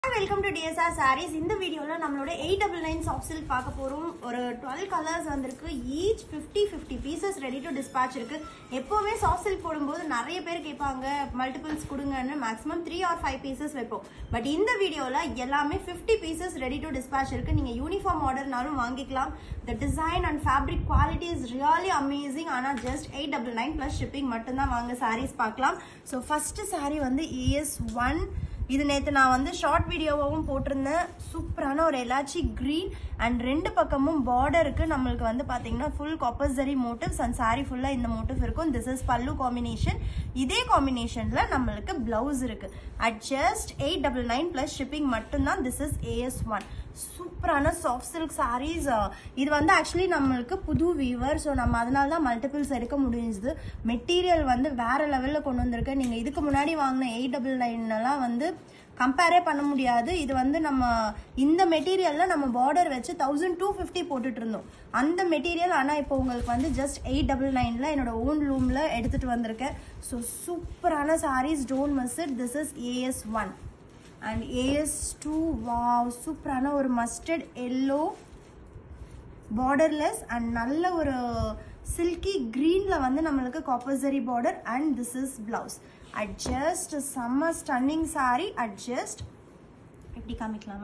welcome to TSR saris இந்த வீடியோவில் நம்மளோட eight double nine soft silk பார்க்க போகிறோம் ஒரு டுவெல் கலர்ஸ் வந்திருக்கு each fifty fifty pieces ready to dispatch இருக்கு எப்போவுமே சாஃப்ட் சில்க் போடும்போது நிறைய பேர் கேட்பாங்க மல்டிபிள்ஸ் கொடுங்கன்னு maximum three or five pieces வைப்போம் பட் இந்த வீடியோவில் எல்லாமே fifty pieces ready to dispatch இருக்கு நீங்கள் யூனிஃபார்ம் ஆர்டர்னாலும் வாங்கிக்கலாம் the design and fabric quality is really amazing ஆனால் just eight double nine plus shipping மட்டும்தான் வாங்க சாரீஸ் பார்க்கலாம் ஸோ ஃபர்ஸ்ட் சாரீ வந்து ஏஎஸ் ஒன் இது நேற்று நான் வந்து ஷார்ட் வீடியோவாகவும் போட்டிருந்தேன் சூப்பரான ஒரு எலாச்சி க்ரீன் அண்ட் ரெண்டு பக்கமும் பார்டருக்கு நம்மளுக்கு வந்து பார்த்தீங்கன்னா full copper zari motives and sorry ஃபுல்லாக இந்த மோட்டிவ் இருக்கும் திஸ் இஸ் பல்லு காம்பினேஷன் இதே காம்பினேஷனில் நம்மளுக்கு பிளவுஸ் இருக்கு at just eight double nine plus shipping மட்டும்தான் திஸ் இஸ் ஏஎஸ் ஒன் சூப்பரான சாஃப்ட் சில்க் சாரீஸ் இது வந்து ஆக்சுவலி நம்மளுக்கு புது வீவர் ஸோ நம்ம அதனால தான் மல்டிபிள்ஸ் எடுக்க முடிஞ்சுது மெட்டீரியல் வந்து வேற லெவலில் கொண்டு வந்திருக்கேன் நீங்கள் இதுக்கு முன்னாடி வாங்கின எயிட் டபுள் நைன்லாம் வந்து கம்பேரே பண்ண முடியாது இது வந்து நம்ம இந்த மெட்டீரியலில் நம்ம பார்டர் வச்சு தௌசண்ட் டூ ஃபிஃப்டி போட்டுட்டு இருந்தோம் அந்த மெட்டீரியல் ஆனால் இப்போ உங்களுக்கு வந்து ஜஸ்ட் எயிட் டபுள் நைனில் என்னோட ஓன் ரூமில் எடுத்துகிட்டு வந்திருக்கேன் ஸோ சூப்பரான saris don't miss it this is AS one and AS two wow சூப்பரான ஒரு மஸ்டர்ட் எல்லோ பார்டர்லெஸ் அண்ட் நல்ல ஒரு சில்கி க்ரீனில் வந்து நம்மளுக்கு copper zari border and this is blouse adjust செம்ம ஸ்டன்னிங் சாரி அட்ஜஸ்ட் எப்படி காமிக்கலாமா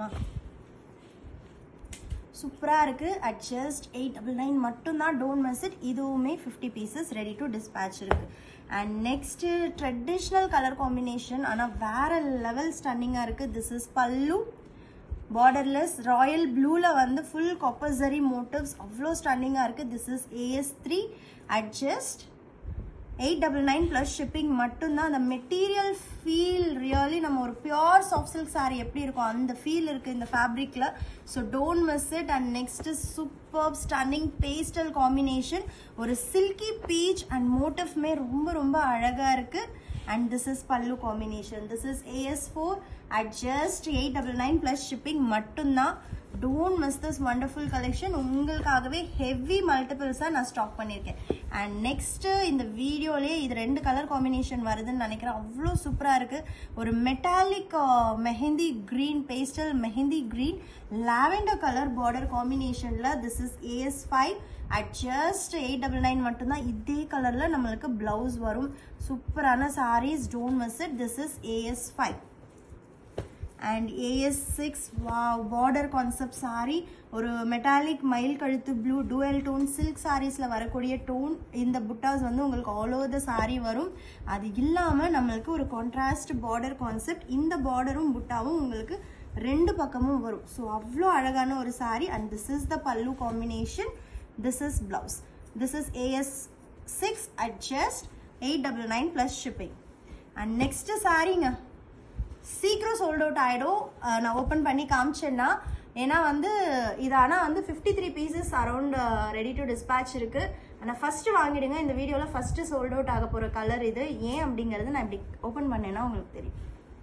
சூப்பராக இருக்குது அட்ஜஸ்ட் எயிட் டபுள் நைன் மட்டும்தான் டோன்ட் மிஸ் இட் இதுவுமே fifty pieces ready to dispatch இருக்குது and next traditional colour combination ஆனால் வேற லெவல் ஸ்டன்னிங்காக இருக்குது திஸ் இஸ் பல்லு பார்டர்லெஸ் ராயல் ப்ளூவில் வந்து ஃபுல் காப்பர்சரி மோட்டிவ்ஸ் அவ்வளோ ஸ்டன்னிங்காக இருக்குது this is as three adjust eight double nine plus shipping மட்டும்தான் அந்த மெட்டீரியல் ஃபீல் ரியலி நம்ம ஒரு பியோர் சாஃப்ட் சில்க் சாரீ எப்படி இருக்கும் அந்த ஃபீல் இருக்குது இந்த ஃபேப்ரிக்கில் so don't miss it and next super stunning pastel combination ஒரு சில்கி பீச் அண்ட் மோட்டிவ்மே ரொம்ப ரொம்ப அழகாக இருக்குது and this is pallu combination this is AS four at just eight double nine plus shipping மட்டும்தான் don't miss this wonderful collection உங்களுக்காகவே heavy மல்டிபிள்ஸாக நான் ஸ்டாக் பண்ணியிருக்கேன் அண்ட் நெக்ஸ்ட்டு இந்த வீடியோலேயே இது ரெண்டு கலர் காம்பினேஷன் வருதுன்னு நினைக்கிறேன் அவ்வளோ சூப்பராக இருக்குது ஒரு metallic mehndi green pastel mehndi green lavender colour border காம்பினேஷனில் this is AS five at just eight double nine மட்டும்தான் இதே கலரில் நம்மளுக்கு ப்ளவுஸ் வரும் சூப்பரான saris don't miss it this is AS five and AS six வா பார்டர் கான்செப்ட் சாரி ஒரு மெட்டாலிக் மயில் கழுத்து ப்ளூ டூவல் டோன் சில்க் சாரீஸில் வரக்கூடிய டோன் இந்த புட்டாஸ் வந்து உங்களுக்கு ஆல் ஓவர் த சாரீ வரும் அது இல்லாமல் நம்மளுக்கு ஒரு கான்ட்ராஸ்ட் பார்டர் கான்செப்ட் இந்த பார்டரும் புட்டாவும் உங்களுக்கு ரெண்டு பக்கமும் வரும் ஸோ அவ்வளோ அழகான ஒரு saree and this is the pallu combination this is blouse this is AS six at just eight double nine plus shipping and next சாரீங்க சீக்கிரம் சோல்ட் அவுட் ஆகிடும் நான் ஓப்பன் பண்ணி காமிச்சேன்னா ஏன்னா வந்து இது ஆனால் வந்து fifty three pieces around ready to dispatch இருக்குது ஆனால் ஃபஸ்ட்டு வாங்கிடுங்க இந்த வீடியோவில் ஃபஸ்ட்டு சோல்ட் அவுட் ஆக போகிற கலர் இது ஏன் அப்படிங்கிறது நான் இப்படி ஓப்பன் பண்ணேன்னா உங்களுக்கு தெரியும்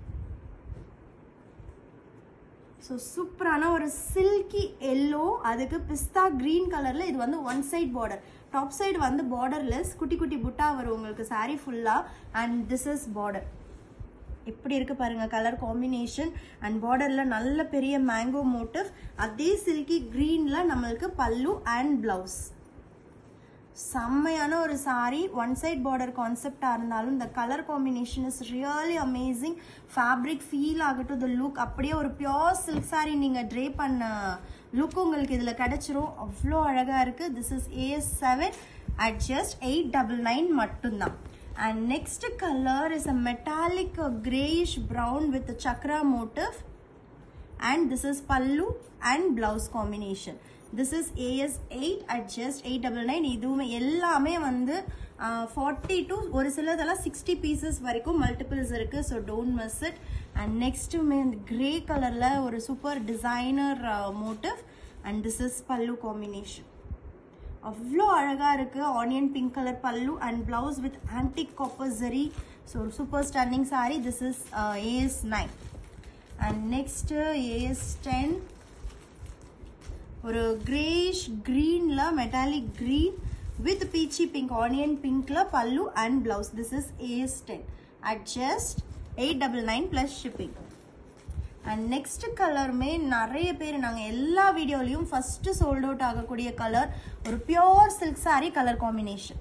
ஸோ சூப்பரான ஒரு சில்கி எல்லோ அதுக்கு பிஸ்தா க்ரீன் கலரில் இது வந்து one side border top side வந்து பார்டர்லெஸ் குட்டி குட்டி புட்டா வரும் உங்களுக்கு சாரீ ஃபுல்லாக அண்ட் திஸ் இஸ் பார்டர் எப்படி இருக்கு பாருங்க கலர் காம்பினேஷன் அண்ட் பார்டர்ல நல்ல பெரிய மேங்கோ மோட்டிவ் அதே சில்கி கிரீன்ல நம்மளுக்கு பல்லு அண்ட் பிளவுஸ் செம்மையான ஒரு சாரி ஒன் சைட் பார்டர் கான்செப்டாக இருந்தாலும் இந்த colour combination is really amazing fabric feel ஆகட்டும் த லுக் அப்படியே ஒரு பியோர் சில்க் சாரி நீங்கள் ட்ரே பண்ண லுக் உங்களுக்கு இதில் கிடைச்சிரும் அவ்வளோ அழகாக இருக்குது this is AS seven at just eight double nine மட்டும்தான் and next color is a metallic uh, grayish brown with the chakra motif and this is pallu and blouse combination this is as8 at just 899 இதுவுமே எல்லாமே வந்து forty two ஒரு சிலதெல்லாம் sixty pieces வரைக்கும் multiples இருக்கு so don't miss it and நெக்ஸ்ட்டுமே இந்த grey கலரில் ஒரு super designer motif and this is pallu combination அவ்வளோ அழகாக இருக்குது onion pink colour pallu and blouse with antique copper zari so super stunning sari this is AS nine and next AS ten ஒரு greyish க்ரீனில் metallic green with peachy pink onion பிங்க்ல pallu and blouse this is AS ten at just eight double nine plus shipping and next கலருமே நிறைய பேர் நாங்கள் எல்லா வீடியோலையும் first sold out ஆகக்கூடிய கலர் ஒரு pure silk saree colour combination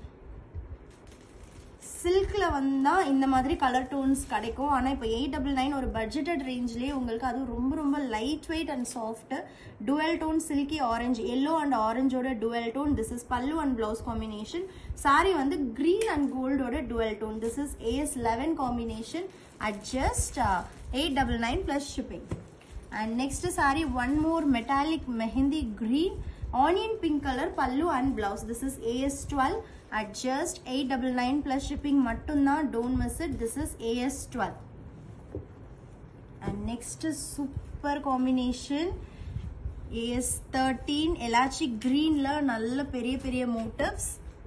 சில்கில் வந்தால் இந்த மாதிரி கலர் டோன்ஸ் கிடைக்கும் ஆனால் இப்போ எயிட் டபுள் நைன் ஒரு பட்ஜெட்டட் ரேஞ்ச்லேயே உங்களுக்கு அது ரொம்ப ரொம்ப light weight and soft twelve tone silky orange yellow and ஆரஞ்சோட twelve tone this is pallu and blouse combination saree வந்து க்ரீன் அண்ட் கோல்டோட twelve tone this is AS eleven combination at just eight double nine plus shipping and next saree one more metallic mehndi green onion pink colour pallu and blouse this is AS twelve at just eight double nine plus shipping மட்டும்தான் don't miss it this is AS twelve and next super combination AS thirteen elaichi க்ரீனில் நல்ல பெரிய பெரிய motifs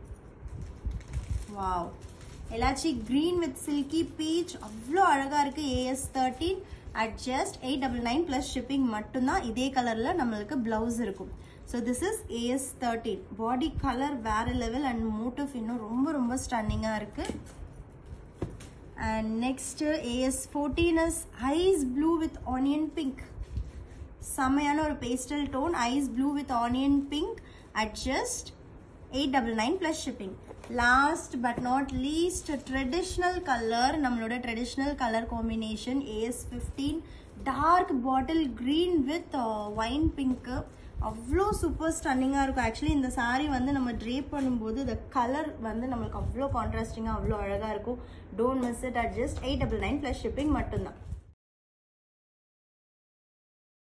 wow elaichi green with silky peach அவ்வளோ அழகாக இருக்குது AS thirteen at just eight double nine plus shipping மட்டும்தான் இதே கலரில் நம்மளுக்கு ப்ளவுஸ் இருக்கும் so this is AS thirteen body colour வேறு லெவல் அண்ட் மோட்டிவ் இன்னும் ரொம்ப ரொம்ப ஸ்டன்னிங்காக இருக்குது and next AS fourteen is ice blue with onion pink செம்மையான ஒரு pastel tone ice blue with onion pink at just eight double nine plus shipping last but not least traditional colour நம்மளோட traditional colour combination AS fifteen dark bottle green with wine pink அவ்வளோ super ஸ்டன்னிங்காக இருக்கும் actually இந்த saree வந்து நம்ம drape பண்ணும்போது இந்த colour வந்து நம்மளுக்கு அவ்வளோ கான்ட்ராஸ்டிங்காக அவ்வளோ அழகாக இருக்கும் don't miss it at just eight double nine plus shipping மட்டும்தான்